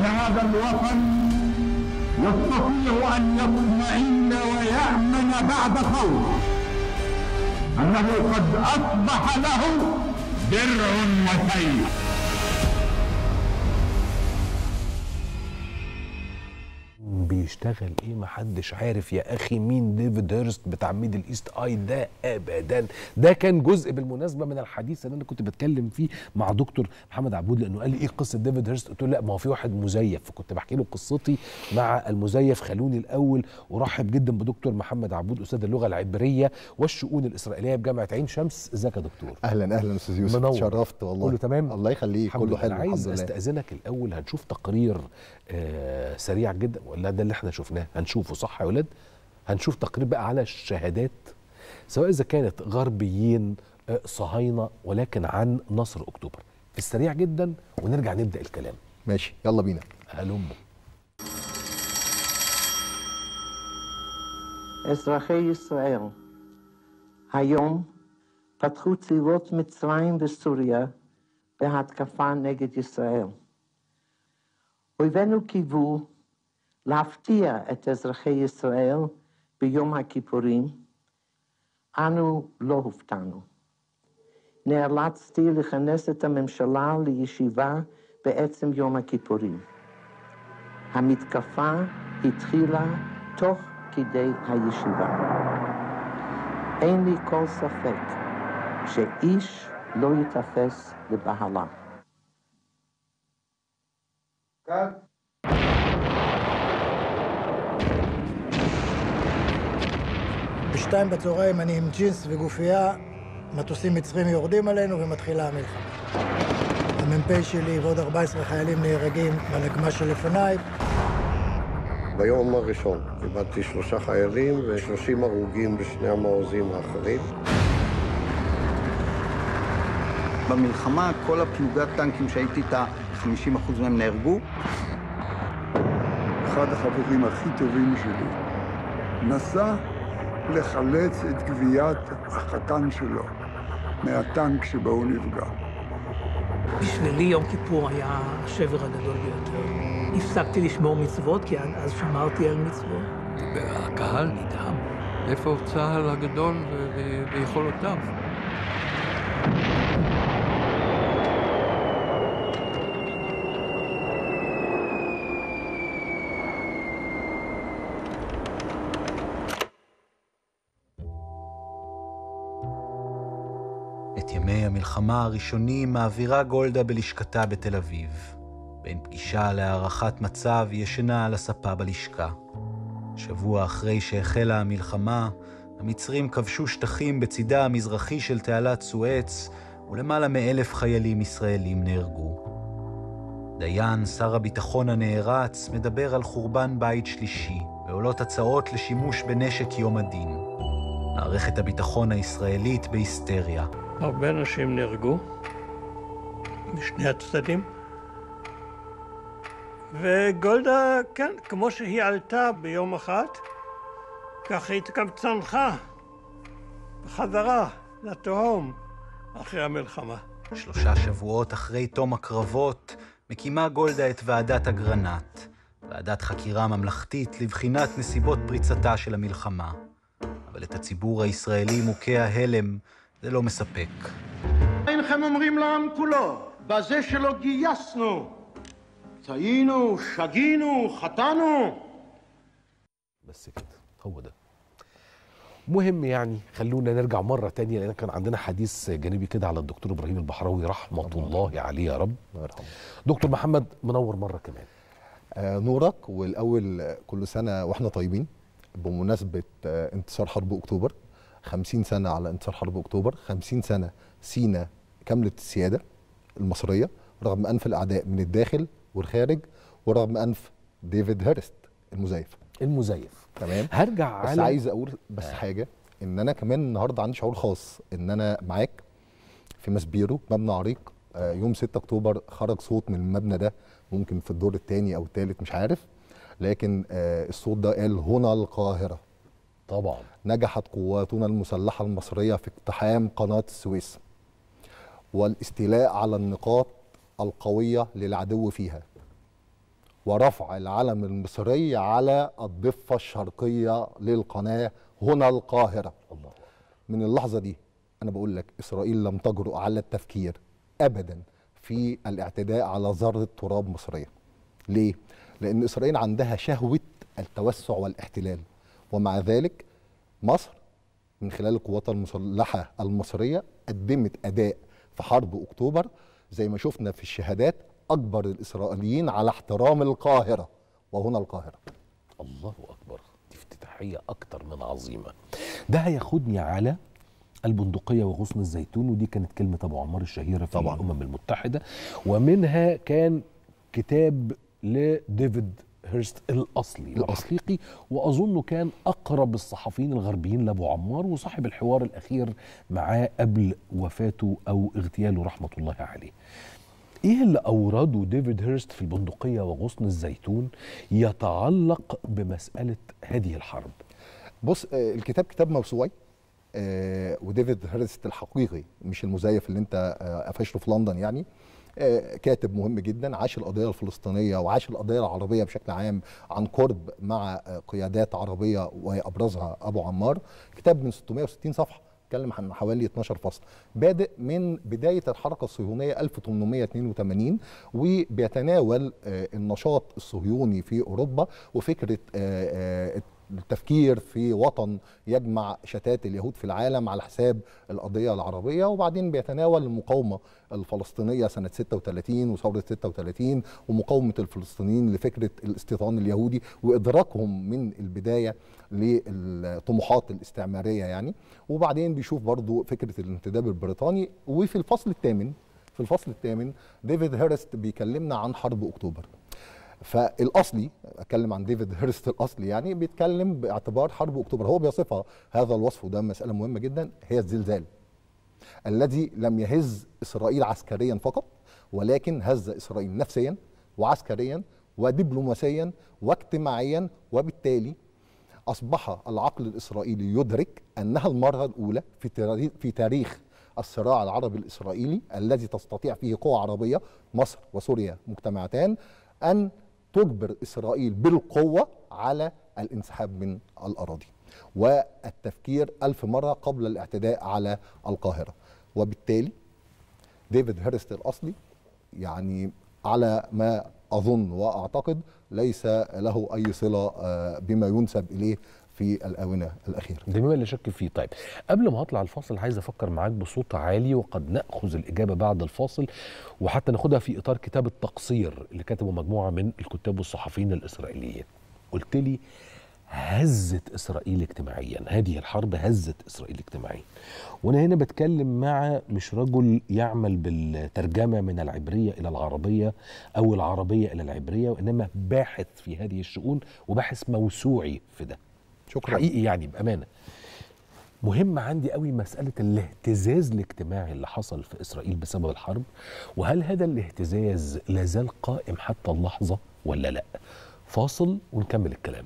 هذا الوطن يستطيع أن يطمئن ويأمن بعد خوف أنه قد أصبح له درع وسيف بيشتغل ايه محدش عارف يا اخي مين ديفيد هيرست بتاع ميدل ايست اي ده ابدا ده كان جزء بالمناسبه من الحديث اللي انا كنت بتكلم فيه مع دكتور محمد عبود لانه قال لي ايه قصه ديفيد هيرست قلت له لا ما هو في واحد مزيف فكنت بحكي له قصتي مع المزيف خلوني الاول ارحب جدا بدكتور محمد عبود استاذ اللغه العبريه والشؤون الاسرائيليه بجامعه عين شمس ازيك يا دكتور اهلا اهلا استاذ يوسف منور. اتشرفت والله كله تمام الله يخليك الحمد كله لله. حلو انا عايز الحمد لله استاذنك الاول هنشوف تقرير آه سريع جدا ولا ده اللي احنا شفناه هنشوفه صح يا ولاد هنشوف تقرير بقى على الشهادات سواء اذا كانت غربيين آه صهاينه ولكن عن نصر اكتوبر في السريع جدا ونرجع نبدا الكلام ماشي يلا بينا هلم אזרחי ישראל, היום פתחו צבאות מצרים וסוריה בהתקפה נגד ישראל. אויבינו קיוו להפתיע את אזרחי ישראל ביום הכיפורים. אנו לא הופתענו. נאלצתי לכנס את הממשלה לישיבה בעצם יום הכיפורים. המתקפה התחילה תוך כדי הישיבה. אין לי כל ספק שאיש לא ייתפס לבהלה. בשתיים בצהריים אני עם ג'ינס וגופייה, מטוסים מצרים יורדים עלינו ומתחילה המלחמה. המ"פ שלי ועוד 14 חיילים נהרגים בנגמ"ש שלפניי. ביום הראשון איבדתי שלושה חיילים ו-30 הרוגים בשני המעוזים האחרים. במלחמה כל הפלוגת טנקים שהייתי איתה, 50% מהם נהרגו. אחד החברים הכי טובים שלי נסע לחלץ את גוויית החתן שלו מהטנק שבו הוא נפגע. בשבילי יום כיפור היה השבר הגדול ביותר. הפסקתי לשמור מצוות, כי עד אז שמרתי על מצוות. הקהל נדהם. איפה צה"ל הגדול ו- ו- ויכולותיו? את ימי המלחמה הראשונים מעבירה גולדה בלשכתה בתל אביב. בין פגישה להערכת מצב היא ישנה על הספה בלשכה. שבוע אחרי שהחלה המלחמה, המצרים כבשו שטחים בצידה המזרחי של תעלת סואץ, ולמעלה מאלף חיילים ישראלים נהרגו. דיין, שר הביטחון הנערץ, מדבר על חורבן בית שלישי, ועולות הצעות לשימוש בנשק יום הדין. מערכת הביטחון הישראלית בהיסטריה. הרבה אנשים נהרגו, משני הצדדים. וגולדה, כן, כמו שהיא עלתה ביום אחד, כך היא גם צנחה בחזרה לתהום אחרי המלחמה. שלושה שבועות אחרי תום הקרבות, מקימה גולדה את ועדת אגרנט, ועדת חקירה ממלכתית לבחינת נסיבות פריצתה של המלחמה. אבל את הציבור הישראלי מוכה ההלם זה לא מספק. אינכם אומרים לעם כולו, בזה שלא גייסנו, טעינו, שגינו, חטאנו. بس كده هو ده مهم يعني خلونا نرجع مرة تانية لأن كان عندنا حديث جانبي كده على الدكتور إبراهيم البحراوي رحمة الله عليه يا رب الله يرحمه دكتور محمد منور مرة كمان آه نورك والاول آه، كل سنه واحنا طيبين بمناسبه آه انتصار حرب اكتوبر 50 سنه على انتصار حرب اكتوبر 50 سنه سينا كامله السياده المصريه رغم انف الاعداء من الداخل والخارج ورغم انف ديفيد هيرست المزيف المزيف تمام هرجع بس على عايز اقول بس آه. حاجه ان انا كمان النهارده عندي شعور خاص ان انا معاك في ماسبيرو مبنى عريق آه، يوم 6 اكتوبر خرج صوت من المبنى ده ممكن في الدور الثاني او الثالث مش عارف لكن آه، الصوت ده قال هنا القاهره طبعا نجحت قواتنا المسلحه المصريه في اقتحام قناه السويس والاستيلاء على النقاط القويه للعدو فيها ورفع العلم المصري على الضفة الشرقية للقناة هنا القاهرة الله من اللحظة دي أنا بقول لك إسرائيل لم تجرؤ على التفكير أبدا في الاعتداء على ذرة تراب مصرية ليه؟ لأن إسرائيل عندها شهوة التوسع والاحتلال ومع ذلك مصر من خلال القوات المسلحة المصرية قدمت أداء في حرب أكتوبر زي ما شفنا في الشهادات أجبر الإسرائيليين على احترام القاهرة وهنا القاهرة الله اكبر دي افتتاحيه اكتر من عظيمه ده هياخدني على البندقيه وغصن الزيتون ودي كانت كلمه ابو عمار الشهيره في طبعاً. الامم المتحده ومنها كان كتاب لديفيد هيرست الاصلي الحقيقي واظنه كان اقرب الصحفيين الغربيين لابو عمار وصاحب الحوار الاخير معاه قبل وفاته او اغتياله رحمه الله عليه ايه اللي اورده ديفيد هيرست في البندقيه وغصن الزيتون يتعلق بمساله هذه الحرب بص آه، الكتاب كتاب موسوعي آه، وديفيد هيرست الحقيقي مش المزيف اللي انت آه، قفشته في لندن يعني آه، كاتب مهم جدا عاش القضيه الفلسطينيه وعاش القضيه العربيه بشكل عام عن قرب مع آه، قيادات عربيه وابرزها ابو عمار كتاب من 660 صفحه اتكلم عن حوالي 12 فصل بادئ من بدايه الحركه الصهيونيه 1882 وبيتناول آه، النشاط الصهيوني في اوروبا وفكره آه، آه، التفكير في وطن يجمع شتات اليهود في العالم على حساب القضية العربية وبعدين بيتناول المقاومة الفلسطينية سنة 36 وثورة 36 ومقاومة الفلسطينيين لفكرة الاستيطان اليهودي وإدراكهم من البداية للطموحات الاستعمارية يعني وبعدين بيشوف برضو فكرة الانتداب البريطاني وفي الفصل الثامن في الفصل الثامن ديفيد هيرست بيكلمنا عن حرب أكتوبر فالاصلي اتكلم عن ديفيد هيرست الاصلي يعني بيتكلم باعتبار حرب اكتوبر هو بيصفها هذا الوصف وده مساله مهمه جدا هي الزلزال الذي لم يهز اسرائيل عسكريا فقط ولكن هز اسرائيل نفسيا وعسكريا ودبلوماسيا واجتماعيا وبالتالي اصبح العقل الاسرائيلي يدرك انها المره الاولى في تاريخ في تاريخ الصراع العربي الاسرائيلي الذي تستطيع فيه قوى عربيه مصر وسوريا مجتمعتان ان تجبر اسرائيل بالقوه على الانسحاب من الاراضي والتفكير ألف مرة قبل الاعتداء على القاهرة وبالتالي ديفيد هيرست الأصلي يعني على ما أظن وأعتقد ليس له أي صلة آه، بما ينسب إليه في الآونة الأخيرة ده مما لا شك فيه طيب قبل ما هطلع الفاصل عايز افكر معاك بصوت عالي وقد ناخذ الاجابه بعد الفاصل وحتى ناخدها في اطار كتاب التقصير اللي كتبه مجموعه من الكتاب والصحفيين الاسرائيليين قلت لي هزت اسرائيل اجتماعيا هذه الحرب هزت اسرائيل اجتماعيا وانا هنا بتكلم مع مش رجل يعمل بالترجمه من العبريه الى العربيه او العربيه الى العبريه وانما باحث في هذه الشؤون وباحث موسوعي في ده شكرا حقيقي يعني بامانه مهم عندي قوي مسألة الاهتزاز الاجتماعي اللي حصل في إسرائيل بسبب الحرب وهل هذا الاهتزاز لازال قائم حتى اللحظة ولا لا فاصل ونكمل الكلام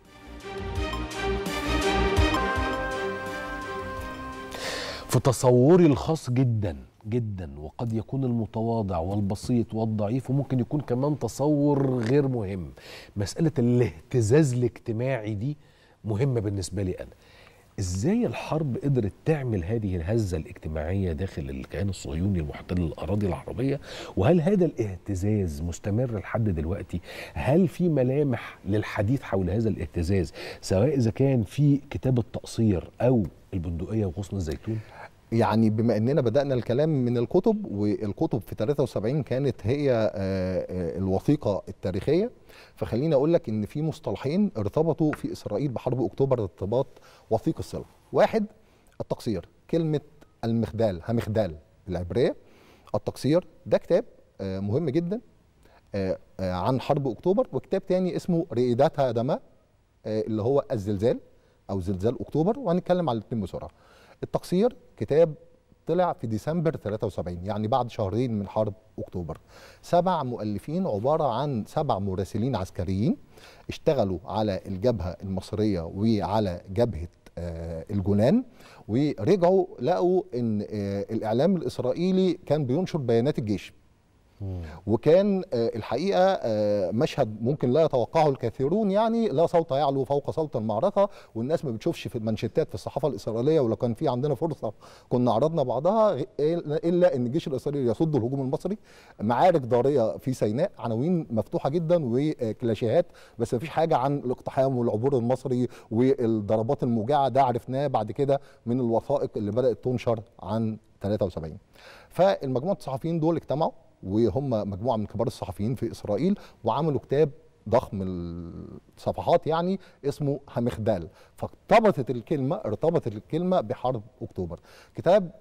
في تصوري الخاص جدا جدا وقد يكون المتواضع والبسيط والضعيف وممكن يكون كمان تصور غير مهم مسألة الاهتزاز الاجتماعي دي مهمة بالنسبة لي أنا ازاي الحرب قدرت تعمل هذه الهزه الاجتماعيه داخل الكيان الصهيوني المحتل الاراضي العربيه وهل هذا الاهتزاز مستمر لحد دلوقتي هل في ملامح للحديث حول هذا الاهتزاز سواء اذا كان في كتاب التقصير او البندقيه وغصن الزيتون يعني بما اننا بدانا الكلام من الكتب والكتب في 73 كانت هي آه، آه، الوثيقه التاريخيه فخليني اقول لك ان في مصطلحين ارتبطوا في اسرائيل بحرب اكتوبر ارتباط وثيق الصله واحد التقصير كلمه المخدال همخدال بالعبريه التقصير ده كتاب آه، مهم جدا آه، آه، عن حرب اكتوبر وكتاب تاني اسمه رئيداتها دماء اللي هو الزلزال او زلزال اكتوبر وهنتكلم على الاثنين بسرعه التقصير كتاب طلع في ديسمبر 73 يعني بعد شهرين من حرب اكتوبر سبع مؤلفين عباره عن سبع مراسلين عسكريين اشتغلوا على الجبهه المصريه وعلى جبهه آه، الجولان ورجعوا لقوا ان آه، الاعلام الاسرائيلي كان بينشر بيانات الجيش وكان آه، الحقيقه آه، مشهد ممكن لا يتوقعه الكثيرون يعني لا صوت يعلو فوق صوت المعركه والناس ما بتشوفش في المانشيتات في الصحافه الاسرائيليه ولو كان في عندنا فرصه كنا عرضنا بعضها غ- الا ان الجيش الاسرائيلي يصد الهجوم المصري معارك ضاريه في سيناء عناوين مفتوحه جدا وكلاشيهات بس ما فيش حاجه عن الاقتحام والعبور المصري والضربات الموجعه ده عرفناه بعد كده من الوثائق اللي بدات تنشر عن 73 فالمجموعه الصحفيين دول اجتمعوا وهم مجموعه من كبار الصحفيين في اسرائيل وعملوا كتاب ضخم الصفحات يعني اسمه همخدال فارتبطت الكلمه ارتبطت الكلمه بحرب اكتوبر كتاب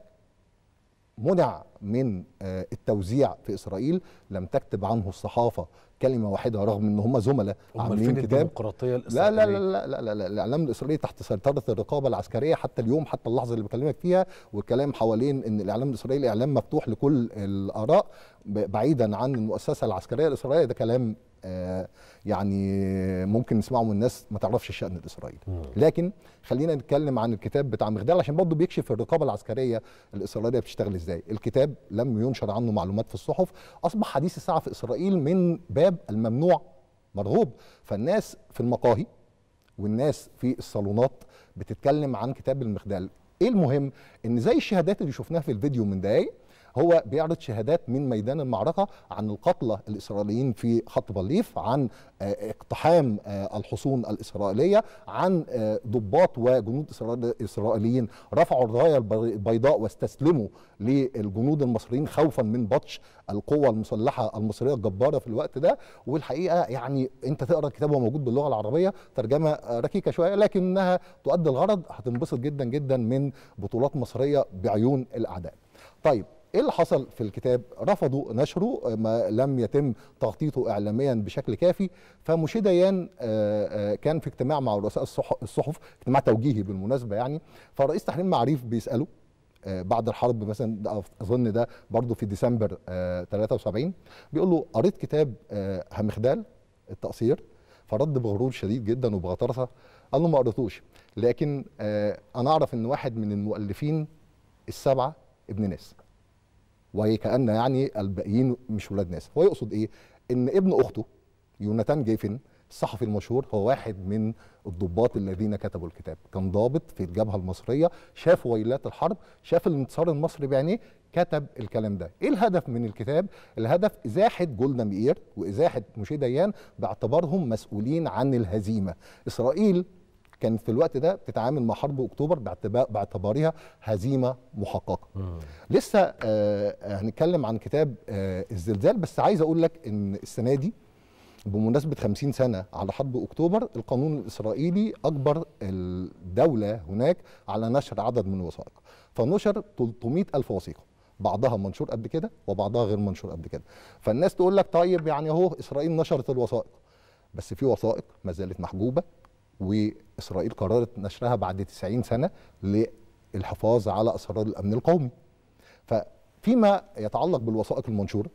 منع من آه، التوزيع في اسرائيل لم تكتب عنه الصحافه كلمه واحده رغم ان هم زملاء امال عاملين فين كتاب الديمقراطيه لا لا الاسرائيليه لا لا لا, لا, لا الاعلام الاسرائيلي تحت سيطره الرقابه العسكريه حتى اليوم حتى اللحظه اللي بكلمك فيها والكلام حوالين ان الاعلام الاسرائيلي اعلام مفتوح لكل الاراء ب- بعيدا عن المؤسسه العسكريه الاسرائيليه ده كلام آه يعني ممكن نسمعه من الناس ما تعرفش الشان الاسرائيلي لكن خلينا نتكلم عن الكتاب بتاع مغدال عشان برضه بيكشف الرقابه العسكريه الاسرائيليه بتشتغل ازاي الكتاب لم ينشر عنه معلومات في الصحف اصبح حديث الساعه في اسرائيل من باب الممنوع مرغوب فالناس في المقاهي والناس في الصالونات بتتكلم عن كتاب المخدال ايه المهم ان زي الشهادات اللي شفناها في الفيديو من دقايق هو بيعرض شهادات من ميدان المعركة عن القتلى الإسرائيليين في خط بليف عن آه، اقتحام آه، الحصون الإسرائيلية عن آه، ضباط وجنود إسرائيل- إسرائيليين رفعوا الراية البي- البيضاء واستسلموا للجنود المصريين خوفا من بطش القوة المسلحة المصرية الجبارة في الوقت ده والحقيقة يعني أنت تقرأ الكتاب هو موجود باللغة العربية ترجمة آه، ركيكة شوية لكنها تؤدي الغرض هتنبسط جدا جدا من بطولات مصرية بعيون الأعداء طيب ايه اللي حصل في الكتاب رفضوا نشره آه، ما لم يتم تغطيته اعلاميا بشكل كافي فمشي ديان آه، آه، كان في اجتماع مع رؤساء الصح- الصحف اجتماع توجيهي بالمناسبه يعني فرئيس تحرير معاريف بيساله آه، بعد الحرب مثلا ده اظن ده برضه في ديسمبر آه، 73 بيقول له قريت كتاب آه، همخدال التقصير فرد بغرور شديد جدا وبغطرسه قال له ما قريتوش لكن آه، انا اعرف ان واحد من المؤلفين السبعه ابن ناس وكأن يعني الباقيين مش ولاد ناس هو يقصد ايه ان ابن اخته يوناتان جيفن الصحفي المشهور هو واحد من الضباط الذين كتبوا الكتاب كان ضابط في الجبهة المصرية شاف ويلات الحرب شاف الانتصار المصري بعينيه كتب الكلام ده ايه الهدف من الكتاب الهدف ازاحه جولدا مئير وازاحه موشي ديان باعتبارهم مسؤولين عن الهزيمه اسرائيل كانت في الوقت ده بتتعامل مع حرب اكتوبر باعتبا- باعتبارها هزيمه محققه لسه آه آه، هنتكلم عن كتاب آه الزلزال بس عايز اقول لك ان السنه دي بمناسبة 50 سنة على حرب أكتوبر القانون الإسرائيلي أجبر الدولة هناك على نشر عدد من الوثائق فنشر 300 ألف وثيقة بعضها منشور قد كده وبعضها غير منشور قد كده فالناس تقول لك طيب يعني اهو إسرائيل نشرت الوثائق بس في وثائق ما زالت محجوبة وإسرائيل قررت نشرها بعد 90 سنة للحفاظ على أسرار الأمن القومي ففيما يتعلق بالوثائق المنشوره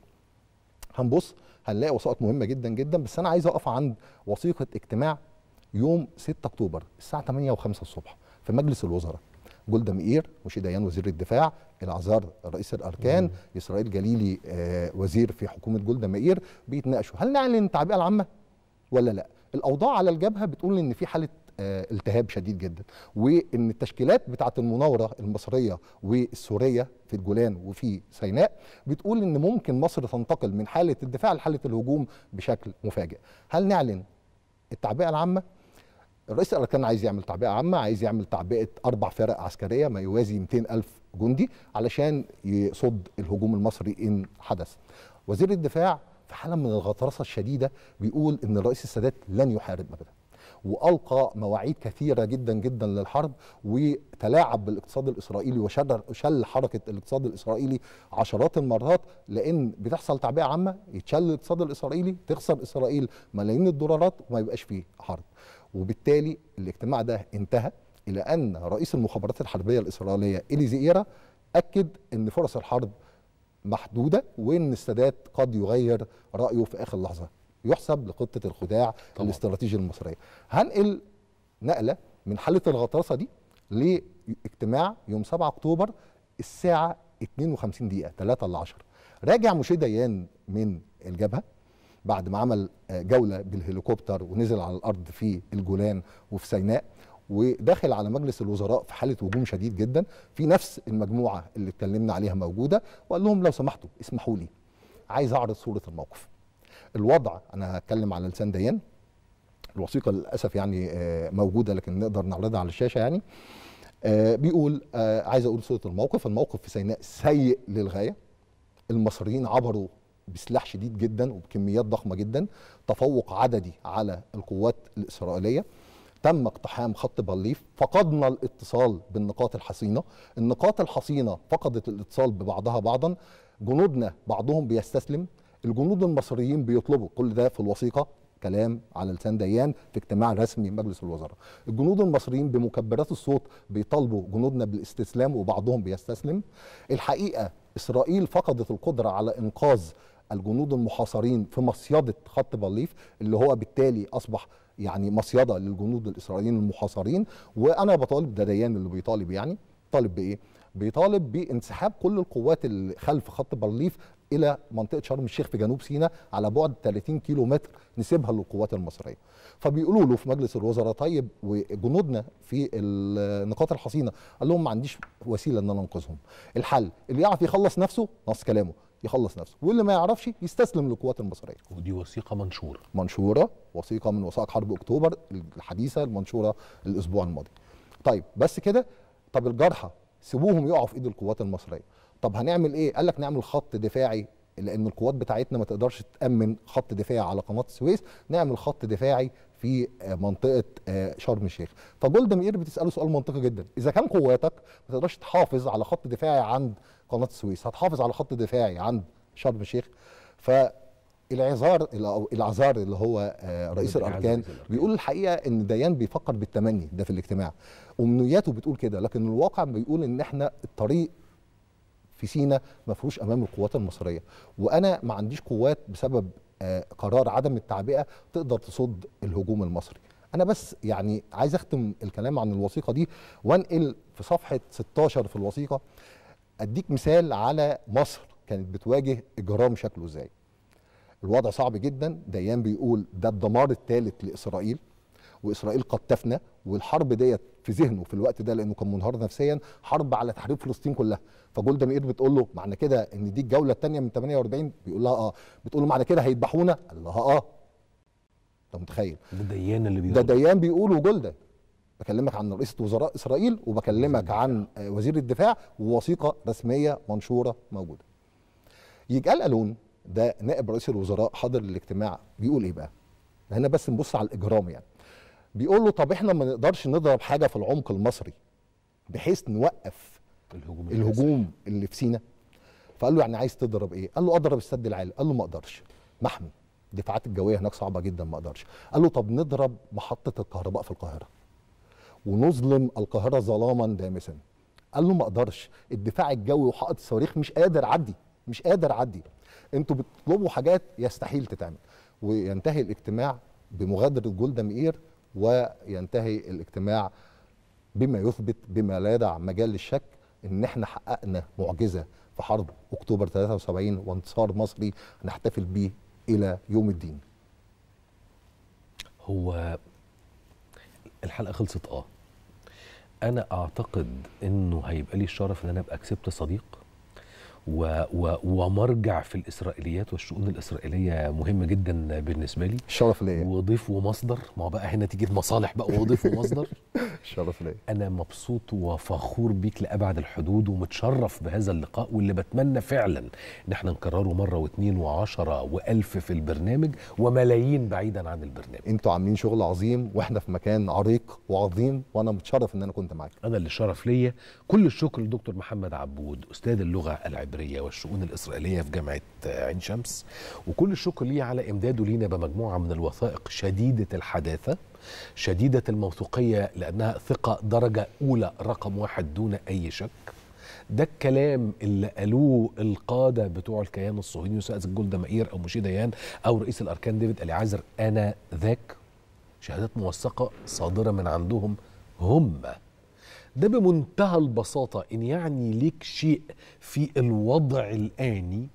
هنبص هنلاقي وثائق مهمه جدا جدا بس انا عايز اقف عند وثيقه اجتماع يوم 6 اكتوبر الساعه 8 و5 الصبح في مجلس الوزراء جولدا مئير مشي ديان وزير الدفاع العزار رئيس الاركان اسرائيل جليلي آه وزير في حكومه جولدا مئير بيتناقشوا هل نعلن التعبئه العامه ولا لا الاوضاع على الجبهه بتقول ان في حاله آه، التهاب شديد جدا وان التشكيلات بتاعه المناوره المصريه والسوريه في الجولان وفي سيناء بتقول ان ممكن مصر تنتقل من حاله الدفاع لحاله الهجوم بشكل مفاجئ هل نعلن التعبئه العامه الرئيس الاركان عايز يعمل تعبئه عامه عايز يعمل تعبئه اربع فرق عسكريه ما يوازي 200 الف جندي علشان يصد الهجوم المصري ان حدث وزير الدفاع في حاله من الغطرسه الشديده بيقول ان الرئيس السادات لن يحارب ابدا والقى مواعيد كثيره جدا جدا للحرب وتلاعب بالاقتصاد الاسرائيلي وشل شل حركه الاقتصاد الاسرائيلي عشرات المرات لان بتحصل تعبئه عامه يتشل الاقتصاد الاسرائيلي تخسر اسرائيل ملايين الدولارات وما يبقاش فيه حرب وبالتالي الاجتماع ده انتهى الى ان رئيس المخابرات الحربيه الاسرائيليه الي زئيرة اكد ان فرص الحرب محدوده وان السادات قد يغير رايه في اخر لحظه يحسب لخطه الخداع طبعا. الاستراتيجي المصريه هنقل نقله من حاله الغطرسه دي لاجتماع يوم 7 اكتوبر الساعه 52 دقيقه 3 ل 10 راجع مشي ديان من الجبهه بعد ما عمل آه، جوله بالهليكوبتر ونزل على الارض في الجولان وفي سيناء وداخل على مجلس الوزراء في حاله هجوم شديد جدا في نفس المجموعه اللي اتكلمنا عليها موجوده وقال لهم لو سمحتوا اسمحوا لي عايز اعرض صوره الموقف الوضع انا هتكلم على لسان ديان الوثيقه للاسف يعني آه، موجوده لكن نقدر نعرضها على الشاشه يعني آه، بيقول آه، عايز اقول صوره الموقف الموقف في سيناء سيء للغايه المصريين عبروا بسلاح شديد جدا وبكميات ضخمه جدا تفوق عددي على القوات الاسرائيليه تم اقتحام خط بليف فقدنا الاتصال بالنقاط الحصينه النقاط الحصينه فقدت الاتصال ببعضها بعضا جنودنا بعضهم بيستسلم الجنود المصريين بيطلبوا كل ده في الوثيقه كلام على لسان ديان في اجتماع رسمي مجلس الوزراء الجنود المصريين بمكبرات الصوت بيطالبوا جنودنا بالاستسلام وبعضهم بيستسلم الحقيقه اسرائيل فقدت القدره على انقاذ الجنود المحاصرين في مصيده خط بليف اللي هو بالتالي اصبح يعني مصيده للجنود الاسرائيليين المحاصرين وانا بطالب ده ديان اللي بيطالب يعني طالب بايه؟ بيطالب بانسحاب كل القوات اللي خلف خط بارليف الى منطقه شرم الشيخ في جنوب سيناء على بعد 30 كيلو متر نسيبها للقوات المصريه. فبيقولوا له في مجلس الوزراء طيب وجنودنا في النقاط الحصينه قال لهم ما عنديش وسيله ان انا انقذهم. الحل اللي يعرف يخلص نفسه نص كلامه يخلص نفسه واللي ما يعرفش يستسلم للقوات المصريه. ودي وثيقه منشوره. منشوره وثيقه من وثائق حرب اكتوبر الحديثه المنشوره الاسبوع الماضي. طيب بس كده طب الجرحى سيبوهم يقعوا في ايد القوات المصريه طب هنعمل ايه قال لك نعمل خط دفاعي لان القوات بتاعتنا ما تقدرش تامن خط دفاعي على قناه السويس نعمل خط دفاعي في آه، منطقه آه، شرم الشيخ فجولدا مير بتساله سؤال منطقي جدا اذا كان قواتك ما تقدرش تحافظ على خط دفاعي عند قناه السويس هتحافظ على خط دفاعي عند شرم الشيخ ف العذار أو العذار اللي هو آه، رئيس الاركان بيقول الحقيقه ان ديان بيفكر بالتمني ده في الاجتماع امنياته بتقول كده لكن الواقع بيقول ان احنا الطريق في سينا ما فيهوش امام القوات المصريه وانا ما عنديش قوات بسبب آه، قرار عدم التعبئه تقدر تصد الهجوم المصري انا بس يعني عايز اختم الكلام عن الوثيقه دي وانقل في صفحه 16 في الوثيقه اديك مثال على مصر كانت بتواجه اجرام شكله ازاي الوضع صعب جدا ديان بيقول ده الدمار الثالث لاسرائيل واسرائيل قد تفنى والحرب ديت في ذهنه في الوقت ده لانه كان منهار نفسيا حرب على تحرير فلسطين كلها فجولدا مئير بتقول له معنى كده ان دي الجوله الثانيه من 48 بيقول لها اه بتقول له معنى كده هيذبحونا قال لها اه انت متخيل ده ديان اللي بيقول ده ديان بيقول وجولدا بكلمك عن رئيسة وزراء اسرائيل وبكلمك عن آه، وزير الدفاع ووثيقه رسميه منشوره موجوده يجال الون ده نائب رئيس الوزراء حاضر الاجتماع بيقول ايه بقى هنا بس نبص على الاجرام يعني بيقول له طب احنا ما نقدرش نضرب حاجه في العمق المصري بحيث نوقف الهجوم الهجوم اللي في سينا فقال له يعني عايز تضرب ايه قال له اضرب السد العالي قال له ما اقدرش محمي الدفاعات الجويه هناك صعبه جدا ما اقدرش قال له طب نضرب محطه الكهرباء في القاهره ونظلم القاهره ظلاما دامسا قال له ما اقدرش الدفاع الجوي وحائط الصواريخ مش قادر اعدي مش قادر اعدي انتوا بتطلبوا حاجات يستحيل تتعمل وينتهي الاجتماع بمغادره جولدا مئير وينتهي الاجتماع بما يثبت بما لا يدع مجال للشك ان احنا حققنا معجزه في حرب اكتوبر 73 وانتصار مصري نحتفل به الى يوم الدين. هو الحلقه خلصت اه انا اعتقد انه هيبقى لي الشرف ان انا ابقى كسبت صديق و و ومرجع في الاسرائيليات والشؤون الاسرائيليه مهم جدا بالنسبه لي الشرف ليا وضيف ومصدر ما هو بقى هنا تيجي المصالح بقى وضيف ومصدر الشرف ليا انا مبسوط وفخور بيك لابعد الحدود ومتشرف بهذا اللقاء واللي بتمنى فعلا ان احنا نكرره مره واثنين وعشرة والف في البرنامج وملايين بعيدا عن البرنامج انتوا عاملين شغل عظيم واحنا في مكان عريق وعظيم وانا متشرف ان انا كنت معاك انا اللي شرف ليا كل الشكر لدكتور محمد عبود استاذ اللغه العبريه والشؤون الاسرائيليه في جامعه عين شمس وكل الشكر ليه على امداده لينا بمجموعه من الوثائق شديده الحداثه شديده الموثوقيه لانها ثقه درجه اولى رقم واحد دون اي شك ده الكلام اللي قالوه القاده بتوع الكيان الصهيوني سواء جولدا مائير او مشي ديان او رئيس الاركان ديفيد اليعازر انا ذاك شهادات موثقه صادره من عندهم هم ده بمنتهى البساطة إن يعني ليك شيء في الوضع الآني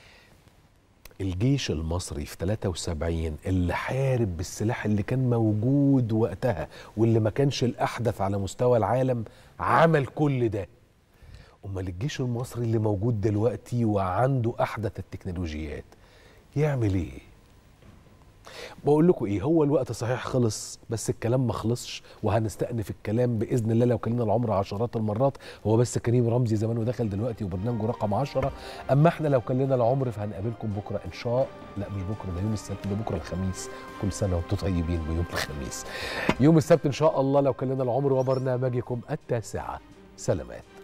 الجيش المصري في 73 اللي حارب بالسلاح اللي كان موجود وقتها واللي ما كانش الأحدث على مستوى العالم عمل كل ده أمال الجيش المصري اللي موجود دلوقتي وعنده أحدث التكنولوجيات يعمل إيه؟ بقول لكم ايه هو الوقت صحيح خلص بس الكلام ما خلصش وهنستأنف الكلام باذن الله لو كلنا العمر عشرات المرات هو بس كريم رمزي زمانه دخل دلوقتي وبرنامجه رقم 10 اما احنا لو كلنا العمر فهنقابلكم بكره ان شاء لا مش بكره ده يوم السبت ده بكره الخميس كل سنه وانتم طيبين بيوم الخميس يوم السبت ان شاء الله لو كلنا العمر وبرنامجكم التاسعه سلامات